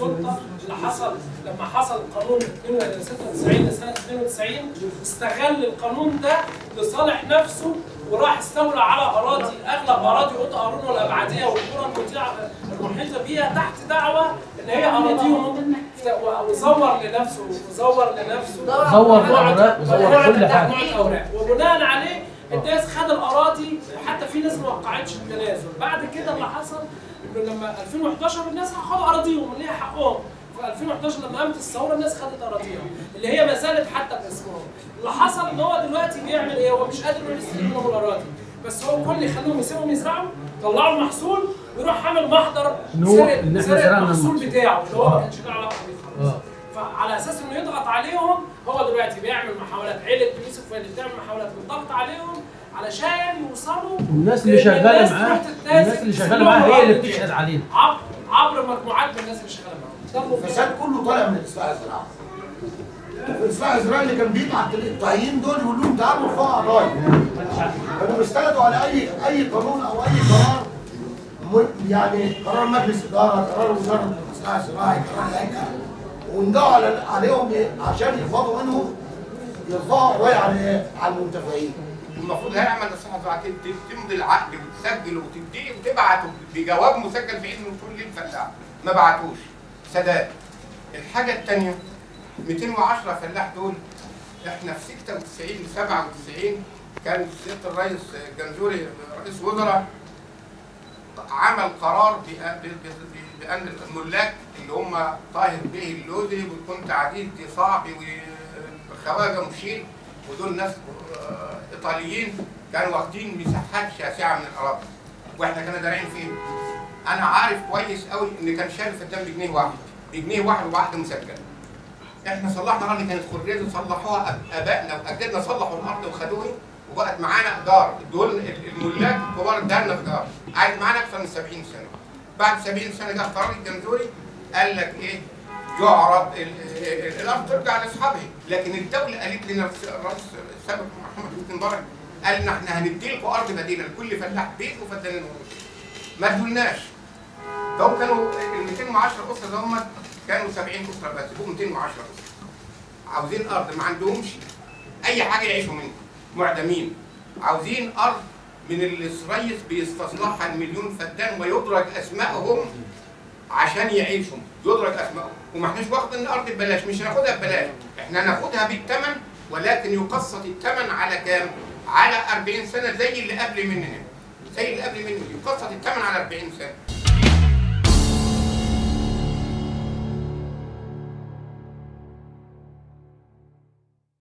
السلطه اللي حصل لما حصل قانون 96 لسنه 92 استغل القانون ده لصالح نفسه وراح استولى على اراضي اغلب اراضي قطع هارون والابعديه والقرى المطيعه المحيطه بيها تحت دعوه ان هي اراضيهم وزور لنفسه وزور لنفسه زور الأوراق وزور مجموعة- كل حاجة. مجموعة اوراق وبناء عليه الناس خد الاراضي حتى في ناس ما وقعتش التنازل بعد كده اللي حصل انه لما 2011 الناس خدوا اراضيهم اللي هي حقهم في 2011 لما قامت الثوره الناس خدت اراضيهم اللي هي ما زالت حتى باسمهم اللي حصل ان هو دلوقتي بيعمل ايه هو مش قادر انه يستلم منهم الاراضي بس هو كل يخليهم يسيبهم يزرعوا يطلعوا المحصول ويروح عامل محضر إن هو- سرقة- إن إحنا سرقة زرعنا المحصول المحصول. بتاعه اللي هو ما آه. كانش له علاقه بيه خالص اه فعلى اساس انه يضغط عليهم هو دلوقتي بيعمل محاولات عيله يوسف وهي اللي بتعمل محاولات بالضغط عليهم علشان يوصلوا الناس اللي لأن شغاله الناس معاه تروح تتنازل الناس اللي تسيب شغاله لهم معاه هي اللي الأرض دي. بتشهد علينا عبر عبر مجموعات من الناس اللي شغاله معاهم ده الفساد المفروض. كله طالع من الاصلاح الزراعي الاصلاح الزراعي اللي كان بيطلع الطاهيين دول يقول لهم تعالوا ارفعوا قضايا كانوا بيستندوا على اي اي قانون او اي قرار م- يعني قرار مجلس اداره قرار وزاره الاصلاح الزراعي قرار الهيئه وندعوا على عليهم إيه؟ عشان يقبضوا منهم يرفعوا قضايا على إيه؟ على المنتفعين المفروض هيعمل اصلاح زراعي ت- تمضي العقد وتسجل وتديه وتبعت بجواب مسجل في اذن كل الفلاح ما بعتوش سداد الحاجه الثانيه 210 فلاح دول احنا في 96 97 كان سياده الرئيس جنزوري رئيس وزراء عمل قرار بأ- ب- ب- بان الملاك اللي هم طاهر بيه اللوزي وكنت عديد صعب وخواجه مشيل ودول ناس آه، ايطاليين كانوا واخدين مساحات شاسعه من الاراضي واحنا كنا دارعين فين؟ انا عارف كويس قوي ان كان شاري في الدم بجنيه واحد بجنيه واحد وبعقد مسجل احنا صلحنا الارض كانت خريجه صلحوها أب- ابائنا واجدادنا صلحوا الارض وخدوها وبقت معانا ايجار دول الملاك الكبار ادالنا ايجار قعدت معانا اكثر من 70 سنه بعد 70 سنه جه قرار الجنزوري قال لك ايه يعرض ال- ال- الارض ترجع لاصحابها لكن الدوله قالت لنا الرئيس الرئيس السابق محمد حسني مبارك قال لنا احنا هندي لكم ارض بديله لكل فلاح بيت وفدانين ونص ما ادولناش دول كانوا ال 210 اسره دول كانوا 70 اسره بس بقوا 210 اسره عاوزين ارض ما عندهمش اي حاجه يعيشوا منها معدمين عاوزين ارض من اللي الريس بيستصلحها المليون فدان ويدرج اسمائهم عشان يعيشوا يدرج اسمائهم وما احناش واخدين الارض ببلاش مش هناخدها ببلاش احنا هناخدها بالثمن ولكن يقسط الثمن على كام؟ على 40 سنه زي اللي قبل مننا زي اللي قبل مننا يقسط الثمن على 40 سنه